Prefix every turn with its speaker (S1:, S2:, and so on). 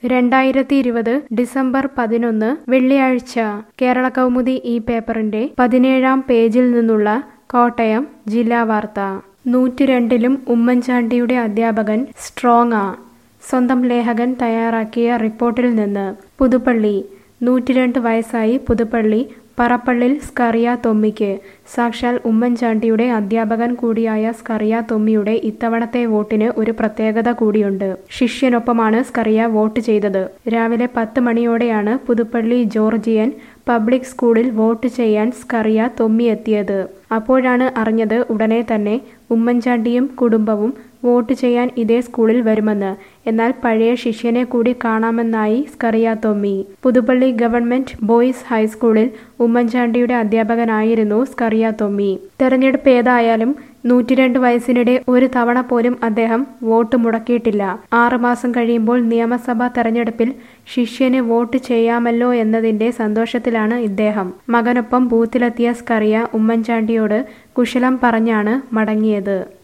S1: രണ്ടായിരത്തി ഇരുപത് ഡിസംബർ പതിനൊന്ന് വെള്ളിയാഴ്ച കേരള കൗമുദി ഈ പേപ്പറിന്റെ പതിനേഴാം പേജിൽ നിന്നുള്ള കോട്ടയം ജില്ലാ വാർത്ത നൂറ്റിരണ്ടിലും ഉമ്മൻചാണ്ടിയുടെ അധ്യാപകൻ സ്ട്രോങ്ങാ സ്വന്തം ലേഖകൻ തയ്യാറാക്കിയ റിപ്പോർട്ടിൽ നിന്ന് പുതുപ്പള്ളി നൂറ്റിരണ്ട് വയസ്സായി പുതുപ്പള്ളി പറപ്പള്ളിൽ സ്കറിയ തൊമ്മിക്ക് സാക്ഷാൽ ഉമ്മൻചാണ്ടിയുടെ അധ്യാപകൻ കൂടിയായ സ്കറിയ തൊമ്മിയുടെ ഇത്തവണത്തെ വോട്ടിന് ഒരു പ്രത്യേകത കൂടിയുണ്ട് ശിഷ്യനൊപ്പമാണ് സ്കറിയ വോട്ട് ചെയ്തത് രാവിലെ പത്ത് മണിയോടെയാണ് പുതുപ്പള്ളി ജോർജിയൻ പബ്ലിക് സ്കൂളിൽ വോട്ട് ചെയ്യാൻ സ്കറിയ തൊമ്മി എത്തിയത് അപ്പോഴാണ് അറിഞ്ഞത് ഉടനെ തന്നെ ഉമ്മൻചാണ്ടിയും കുടുംബവും വോട്ട് ചെയ്യാൻ ഇതേ സ്കൂളിൽ വരുമെന്ന് എന്നാൽ പഴയ ശിഷ്യനെ കൂടി കാണാമെന്നായി സ്കറിയ തൊമ്മി പുതുപ്പള്ളി ഗവൺമെന്റ് ബോയ്സ് ഹൈസ്കൂളിൽ ഉമ്മൻചാണ്ടിയുടെ അധ്യാപകനായിരുന്നു സ്കറിയ തൊമ്മി തെരഞ്ഞെടുപ്പ് ഏതായാലും നൂറ്റിരണ്ട് വയസ്സിനിടെ ഒരു തവണ പോലും അദ്ദേഹം വോട്ട് മുടക്കിയിട്ടില്ല ആറുമാസം കഴിയുമ്പോൾ നിയമസഭാ തെരഞ്ഞെടുപ്പിൽ ശിഷ്യന് വോട്ട് ചെയ്യാമല്ലോ എന്നതിന്റെ സന്തോഷത്തിലാണ് ഇദ്ദേഹം മകനൊപ്പം ബൂത്തിലെത്തിയ സ്കറിയ ഉമ്മൻചാണ്ടിയോട് കുശലം പറഞ്ഞാണ് മടങ്ങിയത്